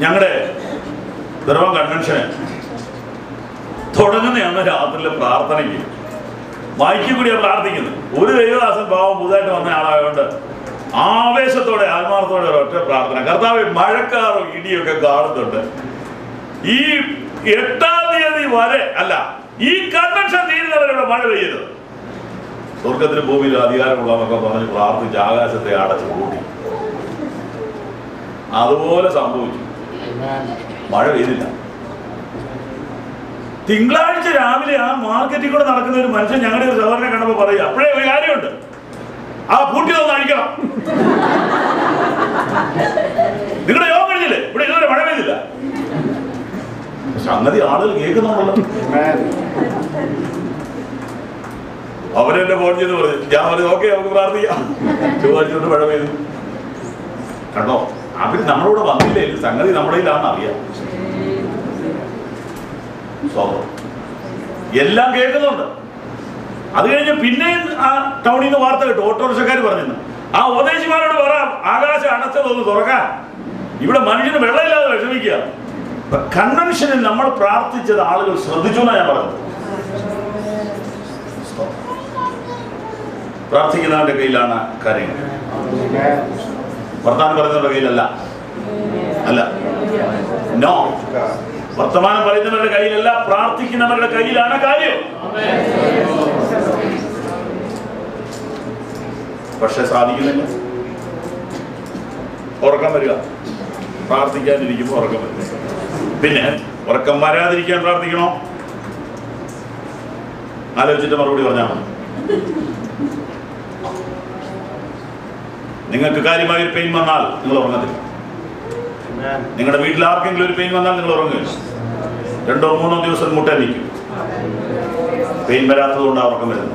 ഞങ്ങളുടെ പിറവം കൺവെൻഷന് തുടങ്ങുന്ന അന്ന് രാത്രിയിലെ പ്രാർത്ഥനയ്ക്ക് മൈക്കിൽ കൂടിയാണ് പ്രാർത്ഥിക്കുന്നത് ഒരു ദൈവദാസൻ പാവം പുതുതായിട്ട് വന്ന ആളായതുകൊണ്ട് ആവേശത്തോടെ ആത്മാർത്ഥത്തോടെ ഒരൊറ്റ പ്രാർത്ഥന കർത്താവ് മഴക്കാറും ഇടിയൊക്കെ കാണുന്നുണ്ട് ഈ എട്ടാം തീയതി വരെ അല്ല ഈ കൺവെൻഷൻ തീരുന്നവരുടെ മഴ പെയ്യരുത് സ്വർഗത്തിന് ഭൂമിയിൽ അധികാരമുള്ളവന്നൊക്കെ പറഞ്ഞ് പ്രാർത്ഥിച്ച് ആകാശത്തെ അടച്ചു കൂട്ടി അതുപോലെ സംഭവിച്ചു മഴ പെയ്തില്ല തിങ്കളാഴ്ച രാവിലെ ആ മാർക്കറ്റിൽ കൂടെ നടക്കുന്ന ഒരു മനുഷ്യൻ ഞങ്ങളുടെ ഒരു സഹോദരനെ കണ്ടപ്പോൾ പറയും അപ്പോഴേ ഒരു കാര്യമുണ്ട് ആ പൂട്ടി ഒന്ന് അഴിക്കണം നിങ്ങളുടെ യോഗം കഴിഞ്ഞില്ലേ ഇവിടെ ഇതുവരെ മഴ പെയ്തില്ല സംഗതി ആളുകൾ കേൾക്കുന്നുണ്ടല്ലോ അവരെന്നെ ഫോൺ ചെയ്ത് പറഞ്ഞു ഞാൻ പറഞ്ഞു ഓക്കെ നമുക്ക് പ്രാർത്ഥിക്കാം ചൊവ്വാഴ്ച കൊണ്ട് മഴ പെയ്തു കണ്ടോ അവര് നമ്മളോട് വന്നില്ലേ സംഗതി നമ്മുടെ കയ്യിലാണെന്ന് അറിയാം സ്വന്തം എല്ലാം കേൾക്കുന്നുണ്ട് അത് കഴിഞ്ഞ് പിന്നെയും ആ ടൗണിൽ നിന്ന് വാർത്ത കേട്ടു ഓട്ടോറിക്ഷക്കാർ പറഞ്ഞു ആ ഉപദേശിമാരോട് പറ ആകാശം അടച്ചതൊന്ന് തുറക്കാൻ ഇവിടെ മനുഷ്യന് വെള്ളമില്ലാതെ വിഷമിക്കുക ഇപ്പൊ കൺവെൻഷനിൽ നമ്മൾ പ്രാർത്ഥിച്ചത് ആളുകൾ ശ്രദ്ധിച്ചു എന്നാ ഞാൻ പറഞ്ഞത് പ്രാർത്ഥിക്കുന്നവന്റെ കയ്യിലാണ് കാര്യങ്ങൾ വർത്താനം പറയുന്നവരുടെ കയ്യിലല്ല അല്ല നോ വർത്തമാനം പറയുന്നവരുടെ കയ്യിലല്ല പ്രാർത്ഥിക്കുന്നവരുടെ കയ്യിലാണ് കാര്യം പക്ഷെ സാധിക്കുന്നില്ല ഉറക്കം വരിക പ്രാർത്ഥിക്കാതിരിക്കുമ്പോൾ ഉറക്കം വരിക പിന്നെ ഉറക്കം വരാതിരിക്കാൻ പ്രാർത്ഥിക്കണോ ആലോചിച്ചിട്ട് മറുപടി പറഞ്ഞാൽ മതി നിങ്ങൾക്ക് കാര്യമായ ഒരു പെയിൻ വന്നാൽ നിങ്ങൾ ഉറങ്ങത്തില്ല നിങ്ങളുടെ വീട്ടിൽ ആർക്കെങ്കിലും ഒരു പെയിൻ വന്നാൽ നിങ്ങൾ ഉറങ്ങില്ല രണ്ടോ മൂന്നോ ദിവസം മുട്ട നിൽക്കും പെയിൻ വരാത്തത് കൊണ്ട് ഉറക്കം വരുന്നത്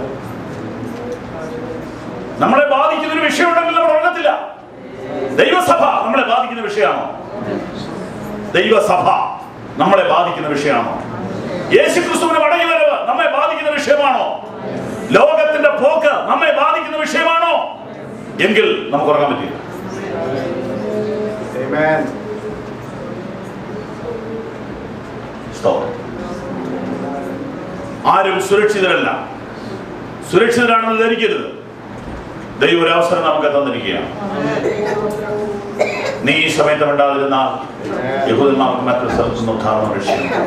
നമ്മളെ ബാധിക്കുന്ന ഒരു വിഷയമുണ്ടെങ്കിൽ നമ്മൾ ഉറങ്ങത്തില്ല ദൈവസഭ നമ്മളെ ബാധിക്കുന്ന വിഷയമാണോ ദൈവസഭ നമ്മളെ ബാധിക്കുന്ന വിഷയമാണോ യേശു ക്രിസ്തുവിന്റെ മടങ്ങി വരവ് നമ്മെ ബാധിക്കുന്ന വിഷയമാണോ ലോകത്തിന്റെ പോക്ക് നമ്മെ ബാധിക്കുന്ന വിഷയമാണോ എങ്കിൽ നമുക്ക് ഉറങ്ങാൻ പറ്റില്ല സ്തോത്രം. ആരും സുരക്ഷിതരല്ല സുരക്ഷിതരാണെന്ന് ധരിക്കരുത് ദൈവം ഒരു അവസരം നമുക്ക് തന്നിരിക്കുകയാണ് നീ ഈ സമയത്ത് ഉണ്ടാതിരുന്നാൽ യഹൂദന്മാർക്ക് മറ്റൊരു സ്ഥലത്ത് നിന്ന് ഉദ്ധാരണം രക്ഷിക്കും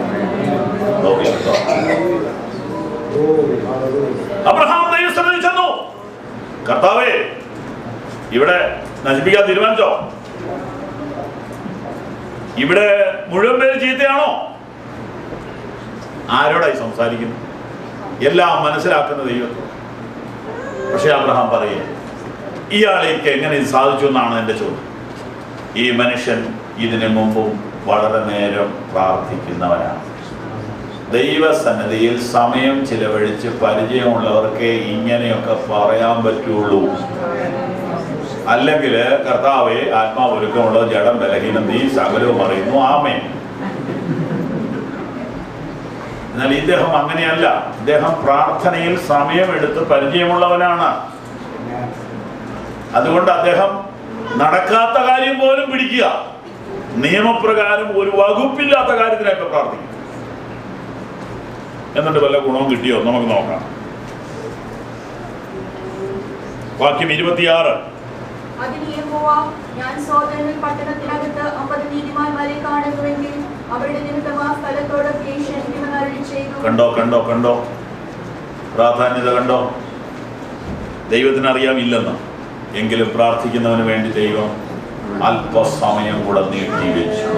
അബ്രഹാം ദൈവസ്ഥലത്തിൽ ചെന്നു കർത്താവേ ഇവിടെ നശിപ്പിക്കാൻ തീരുമാനിച്ചോ ഇവിടെ മുഴുവൻ പേര് ചീത്തയാണോ ആരോടായി സംസാരിക്കുന്നു എല്ലാം മനസ്സിലാക്കുന്ന ദൈവം പക്ഷെ അബ്രഹാം പറയുക ഇയാളേക്ക് എങ്ങനെ ഇത് സാധിച്ചു എന്നാണ് എൻ്റെ ചോദ്യം ഈ മനുഷ്യൻ ഇതിനു മുമ്പും വളരെ നേരം പ്രാർത്ഥിക്കുന്നവനാണ് ദൈവസന്നിധിയിൽ സമയം ചിലവഴിച്ച് പരിചയമുള്ളവർക്ക് ഇങ്ങനെയൊക്കെ പറയാൻ പറ്റുള്ളൂ അല്ലെങ്കിൽ കർത്താവെ ആത്മാവ് ഒരുക്കമുള്ള ജഡം ബലഹീനം നീ സകലവും അറിയുന്നു ആമേ എന്നാൽ ഇദ്ദേഹം അങ്ങനെയല്ല ഇദ്ദേഹം പ്രാർത്ഥനയിൽ സമയമെടുത്ത് പരിചയമുള്ളവനാണ് അതുകൊണ്ട് അദ്ദേഹം നടക്കാത്ത കാര്യം പോലും പിടിക്കുക നിയമപ്രകാരം ഒരു വകുപ്പില്ലാത്ത കാര്യത്തിനൊക്കെ പ്രാർത്ഥിക്കും എന്നിട്ട് വല്ല ഗുണവും കിട്ടിയോ നമുക്ക് നോക്കാം വാക്യം ഇരുപത്തിയാറ് അതിന് യഹോവ ഞാൻ സോദരനിൽ പട്ടണത്തിനകത്ത് അമ്പത് നീതിമാന്മാരെ കാണുന്നുവെങ്കിൽ അവരുടെ നിമിത്തം ആ സ്ഥലത്തോടൊക്കെ ക്ഷണിക്കുമെന്ന് അരുളി ചെയ്തു കണ്ടോ കണ്ടോ കണ്ടോ പ്രാധാന്യത കണ്ടോ ദൈവത്തിന് അറിയാമില്ലെന്ന് എങ്കിലും പ്രാർത്ഥിക്കുന്നവന് വേണ്ടി ദൈവം അല്പസമയം കൂടെ നീട്ടി വെച്ചു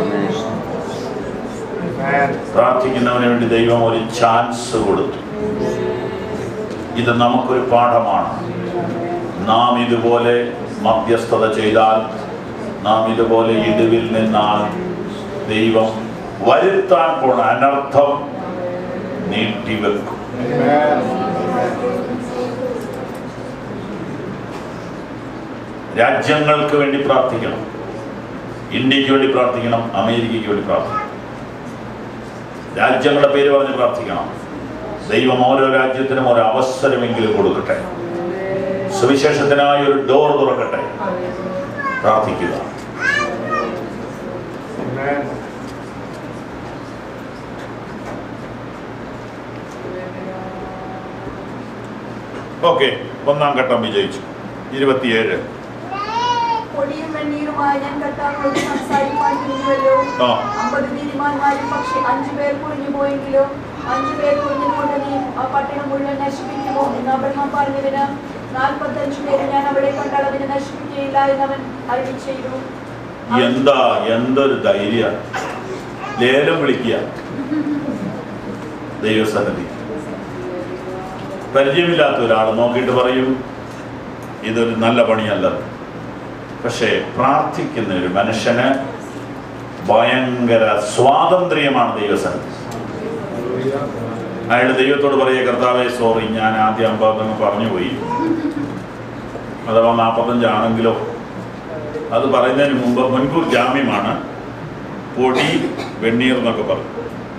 പ്രാർത്ഥിക്കുന്നവന് വേണ്ടി ദൈവം ഒരു ചാൻസ് കൊടുത്തു ഇത് നമുക്കൊരു പാഠമാണ് നാം ഇതുപോലെ മധ്യസ്ഥത ചെയ്താൽ നാം ഇതുപോലെ ഇടിവിൽ നിന്നാൽ ദൈവം വരുത്താൻ പോണ അനർത്ഥം നീട്ടിവെക്കും രാജ്യങ്ങൾക്ക് വേണ്ടി പ്രാർത്ഥിക്കണം ഇന്ത്യക്ക് വേണ്ടി പ്രാർത്ഥിക്കണം അമേരിക്കയ്ക്ക് വേണ്ടി പ്രാർത്ഥിക്കണം രാജ്യങ്ങളുടെ പേര് പറഞ്ഞ് പ്രാർത്ഥിക്കണം ദൈവം ഓരോ രാജ്യത്തിനും ഒരു അവസരമെങ്കിലും കൊടുക്കട്ടെ സുവിശേഷത്തിനായി ഒരു ഡോർ തുറക്കട്ടെ പ്രാർത്ഥിക്കുക ഓക്കെ ഒന്നാം ഘട്ടം വിജയിച്ചു ഇരുപത്തിയേഴ് പൊടിയും വെണ്ണീരുമായി ഞാൻ കർത്താവിനോട് സംസാരിക്കാൻ തിരിഞ്ഞുവല്ലോ ആ അമ്പത് നീതിമാന്മാരിൽ പക്ഷെ അഞ്ചു പേർ കുഴിഞ്ഞു പോയെങ്കിലോ അഞ്ചു പേർ കുഴിഞ്ഞതുകൊണ്ട് നീ ആ പട്ടണം മുഴുവൻ നശിപ്പിക്കുമോ എന്ന് അബ്രഹാം പറഞ്ഞതിന് നാൽപ്പത്തഞ്ചു പേര് ഞാൻ അവിടെ കണ്ടാൽ അതിനെ നശിപ്പിക്കുകയില്ല എന്നവൻ അരുളി ചെയ്തു എന്താ എന്തൊരു ധൈര്യ ലേലം വിളിക്കുക ദൈവസന്നിധി പരിചയമില്ലാത്ത ഒരാൾ നോക്കിയിട്ട് പറയും ഇതൊരു നല്ല പണിയല്ല പക്ഷേ പ്രാർത്ഥിക്കുന്ന ഒരു മനുഷ്യന് ഭയങ്കര സ്വാതന്ത്ര്യമാണ് ദൈവസന്നിധി അയാൾ ദൈവത്തോട് പറയുക കർത്താവേ സോറി ഞാൻ ആദ്യം അമ്പതങ്ങ് പറഞ്ഞുപോയി അഥവാ നാൽപ്പത്തഞ്ചാണെങ്കിലോ അത് പറയുന്നതിന് മുമ്പ് മുൻകൂർ ജാമ്യമാണ് പൊടി വെണ്ണീർ എന്നൊക്കെ പറയും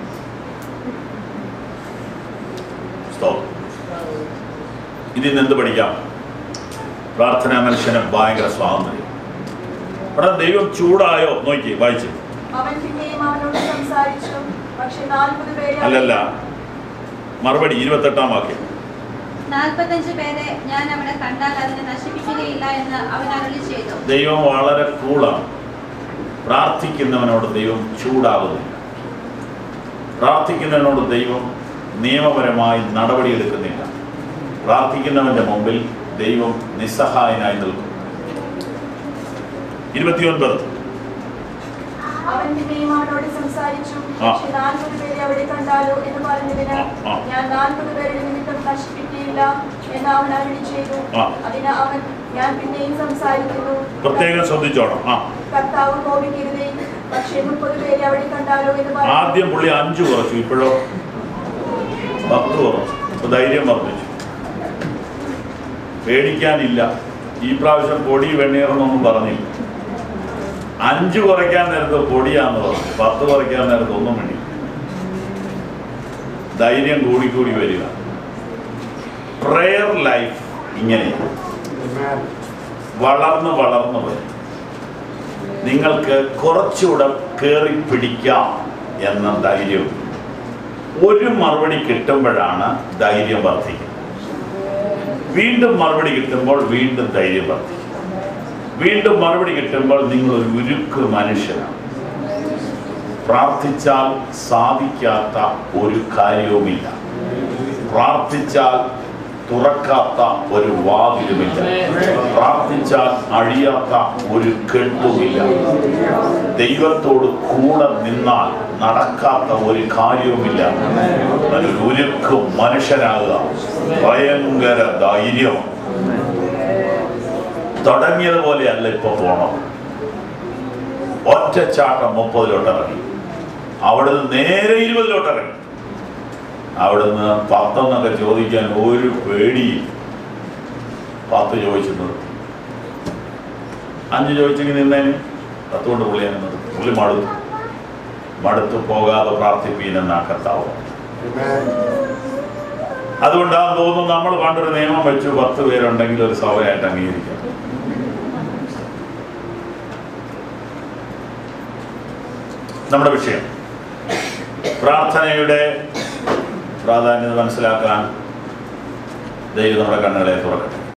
സ്തോത്രം. ഇതിൽ നിന്ന് എന്ത് പഠിക്കാം പ്രാർത്ഥനാ മനുഷ്യന് ഭയങ്കര സ്വാതന്ത്ര്യം അവിടെ ദൈവം ചൂടായോ നോക്കി വായിച്ചു അവൻ പിന്നെയും അവനോട് സംസാരിച്ചു പക്ഷെ നാൽപ്പത് പേരെ അല്ലല്ല മറുപടി ഇരുപത്തെട്ടാം വാക്യം നാൽപ്പത്തഞ്ച് പേരെ ഞാൻ അവിടെ കണ്ടാൽ അതിനെ നശിപ്പിക്കുകയില്ല എന്ന് അവൻ അരുളി ചെയ്തു ദൈവം വളരെ കൂളാണ് പ്രാർത്ഥിക്കുന്നവനോട് ദൈവം ചൂടാകുന്നില്ല പ്രാർത്ഥിക്കുന്നവനോട് ദൈവം നിയമപരമായി നടപടിയെടുക്കുന്നില്ല പ്രാർത്ഥിക്കുന്നവന്റെ മുമ്പിൽ ദൈവം നിസ്സഹായനായി നിൽക്കും ഇരുപത്തിയൊൻപത് അവൻ പിന്നെയും അവനോട് സംസാരിച്ചു ആ. പക്ഷെ നാൽപ്പത് പേരെ അവിടെ കണ്ടാലോ എന്ന് പറഞ്ഞതിന് ആ, ആ. ഞാൻ നാൽപ്പത് പേരുടെ നിമിത്തം നശിപ്പിക്കുകയില്ല എന്ന് അവൻ അരുളി ചെയ്തു ആ. അതിന് അവൻ ഞാൻ പിന്നെയും സംസാരിക്കുന്നു പ്രത്യേകം ശ്രദ്ധിച്ചോണം ആ കർത്താവ് കോപിക്കരുതേ പക്ഷെ മുപ്പത് പേരെ അവിടെ കണ്ടാലോ എന്ന് പറഞ്ഞു ആദ്യം പുള്ളി അഞ്ചു കുറച്ചു ഇപ്പോഴോ പത്ത് കുറച്ചു ഇപ്പൊ ധൈര്യം വർദ്ധിച്ചു പേടിക്കാനില്ല ഈ പ്രാവശ്യം പൊടി വെണ്ണീറെന്നൊന്നും പറഞ്ഞില്ല അഞ്ച് കുറയ്ക്കാൻ നേരത്ത് പൊടിയാന്ന് പറഞ്ഞു പത്ത് കുറയ്ക്കാൻ നേരത്ത് ഒന്നും വേണ്ടി ധൈര്യം കൂടിക്കൂടി വരിക പ്രയർ ലൈഫ് ഇങ്ങനെയാണ് വളർന്ന് വളർന്ന് വരും നിങ്ങൾക്ക് കുറച്ചുകൂടെ കയറി പിടിക്കാം എന്ന ധൈര്യം ഒരു മറുപടി കിട്ടുമ്പോഴാണ് ധൈര്യം വർദ്ധിക്കുന്നത് വീണ്ടും മറുപടി കിട്ടുമ്പോൾ വീണ്ടും ധൈര്യം വർദ്ധിക്കും വീണ്ടും മറുപടി കിട്ടുമ്പോൾ നിങ്ങൾ ഒരു ഉരുക്ക് മനുഷ്യനാണ് പ്രാർത്ഥിച്ചാൽ സാധിക്കാത്ത ഒരു കാര്യവുമില്ല പ്രാർത്ഥിച്ചാൽ തുറക്കാത്ത ഒരു വാതിലുമില്ല പ്രാർത്ഥിച്ചാൽ അഴിയാത്ത ഒരു കെട്ടുമില്ല ദൈവത്തോട് കൂടെ നിന്നാൽ നടക്കാത്ത ഒരു കാര്യവുമില്ല ഒരു ഉരുക്ക് മനുഷ്യനാകുക ഭയങ്കര ധൈര്യം തുടങ്ങിയതുപോലെയല്ല ഇപ്പൊ പോണം ഒറ്റച്ചാട്ടം മുപ്പതിലോട്ട് ഇറങ്ങി അവിടുന്ന് നേരെ ഇരുപതിലോട്ട് ഇറങ്ങി അവിടുന്ന് പത്തെന്നൊക്കെ ചോദിക്കാൻ ഒരു പേടിയും പത്ത് ചോദിച്ചു നിർത്തി അഞ്ച് ചോദിച്ചെങ്കിൽ നിന്നേന് പത്ത് കൊണ്ട് പുള്ളി അങ്ങ് നിർത്തി പുള്ളി മടുത്തു മടുത്തു പോകാതെ പ്രാർത്ഥിപ്പീനെന്നാ കർത്താവ് അതുകൊണ്ടാന്ന് തോന്നുന്നു നമ്മൾ പണ്ടൊരു നിയമം വെച്ചു പത്ത് പേരുണ്ടെങ്കിൽ ഒരു സഭയായിട്ട് അംഗീകരിക്കാം നമ്മുടെ വിഷയം പ്രാർത്ഥനയുടെ പ്രാധാന്യത മനസ്സിലാക്കാൻ ദൈവം നമ്മുടെ കണ്ണുകളെ തുറക്കട്ടെ